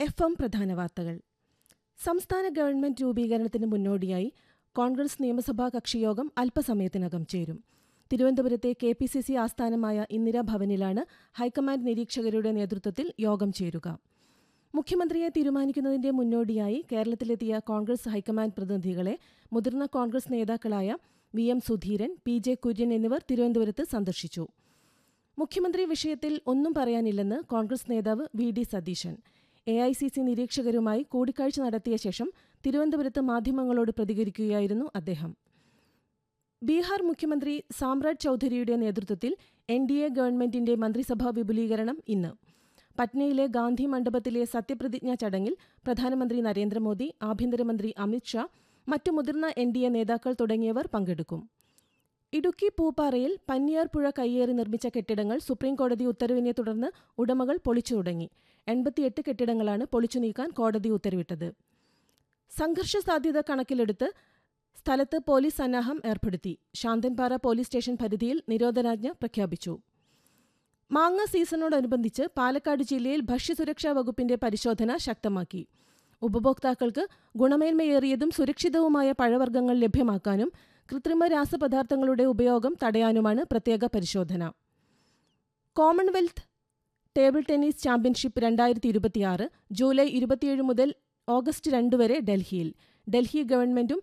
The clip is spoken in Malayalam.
എഫ് എം പ്രധാന വാർത്തകൾ സംസ്ഥാന ഗവൺമെന്റ് രൂപീകരണത്തിന് മുന്നോടിയായി കോൺഗ്രസ് നിയമസഭാ കക്ഷിയോഗം അല്പസമയത്തിനകം ചേരും തിരുവനന്തപുരത്തെ കെ പി സി സി ആസ്ഥാനമായ ഇന്ദിരാഭവനിലാണ് ഹൈക്കമാൻഡ് നിരീക്ഷകരുടെ നേതൃത്വത്തിൽ യോഗം ചേരുക മുഖ്യമന്ത്രിയെ തീരുമാനിക്കുന്നതിന്റെ മുന്നോടിയായി കേരളത്തിലെത്തിയ കോൺഗ്രസ് ഹൈക്കമാൻഡ് പ്രതിനിധികളെ മുതിർന്ന കോൺഗ്രസ് നേതാക്കളായ V M Sudheeran P J Kurien എന്നിവർ തിരുവനന്തപുരത്ത് സന്ദർശിച്ചു മുഖ്യമന്ത്രി വിഷയത്തിൽ ഒന്നും പറയാനില്ലെന്ന് കോൺഗ്രസ് നേതാവ് V D Satheesan A I C C നിരീക്ഷകരുമായി കൂടിക്കാഴ്ച നടത്തിയ ശേഷം തിരുവനന്തപുരത്ത് മാധ്യമങ്ങളോട് പ്രതികരിക്കുകയായിരുന്നു അദ്ദേഹം ബീഹാർ മുഖ്യമന്ത്രി സാമ്രാജ് ചൌധരിയുടെ നേതൃത്വത്തിൽ എൻ ഡി എ ഗവൺമെന്റിന്റെ മന്ത്രിസഭാ വിപുലീകരണം ഇന്ന് പട്നയിലെ ഗാന്ധി മണ്ഡപത്തിലെ സത്യപ്രതിജ്ഞാ ചടങ്ങിൽ പ്രധാനമന്ത്രി നരേന്ദ്രമോദി ആഭ്യന്തരമന്ത്രി അമിത് ഷാ മറ്റു മുതിർന്ന എൻ ഡി എ നേതാക്കൾ തുടങ്ങിയവർ പങ്കെടുക്കും ഇടുക്കി പൂപ്പാറയിൽ പന്നിയാർ പുഴ കയ്യേറി നിർമ്മിച്ച കെട്ടിടങ്ങൾ സുപ്രീംകോടതി ഉത്തരവിനെ തുടർന്ന് ഉടമകൾ പൊളിച്ചു തുടങ്ങി എൺപത്തിയെട്ട് കെട്ടിടങ്ങളാണ് പൊളിച്ചു നീക്കാൻ കോടതി ഉത്തരവിട്ടത് സംഘർഷ സാധ്യത കണക്കിലെടുത്ത് സ്ഥലത്ത് പോലീസ് സന്നാഹം ഏർപ്പെടുത്തി ശാന്തൻപാറ പോലീസ് സ്റ്റേഷൻ പരിധിയിൽ നിരോധനാജ്ഞ പ്രഖ്യാപിച്ചു മാങ്ങ സീസണോടനുബന്ധിച്ച് പാലക്കാട് ജില്ലയിൽ ഭക്ഷ്യസുരക്ഷാ വകുപ്പിന്റെ പരിശോധന ശക്തമാക്കി ഉപഭോക്താക്കൾക്ക് ഗുണമേന്മയേറിയതും സുരക്ഷിതവുമായ പഴവർഗ്ഗങ്ങൾ ലഭ്യമാക്കാനും കൃത്രിമ രാസപദാർത്ഥങ്ങളുടെ ഉപയോഗം തടയാനുമാണ് പ്രത്യേക പരിശോധന കോമൺവെൽത്ത് ടേബിൾ ടെന്നീസ് ചാമ്പ്യൻഷിപ്പ് രണ്ടായിരത്തി ഇരുപത്തിയാറ് ജൂലൈ ഇരുപത്തിയേഴ് മുതൽ ഓഗസ്റ്റ് രണ്ട് വരെ ഡൽഹിയിൽ ഡൽഹി ഗവൺമെന്റും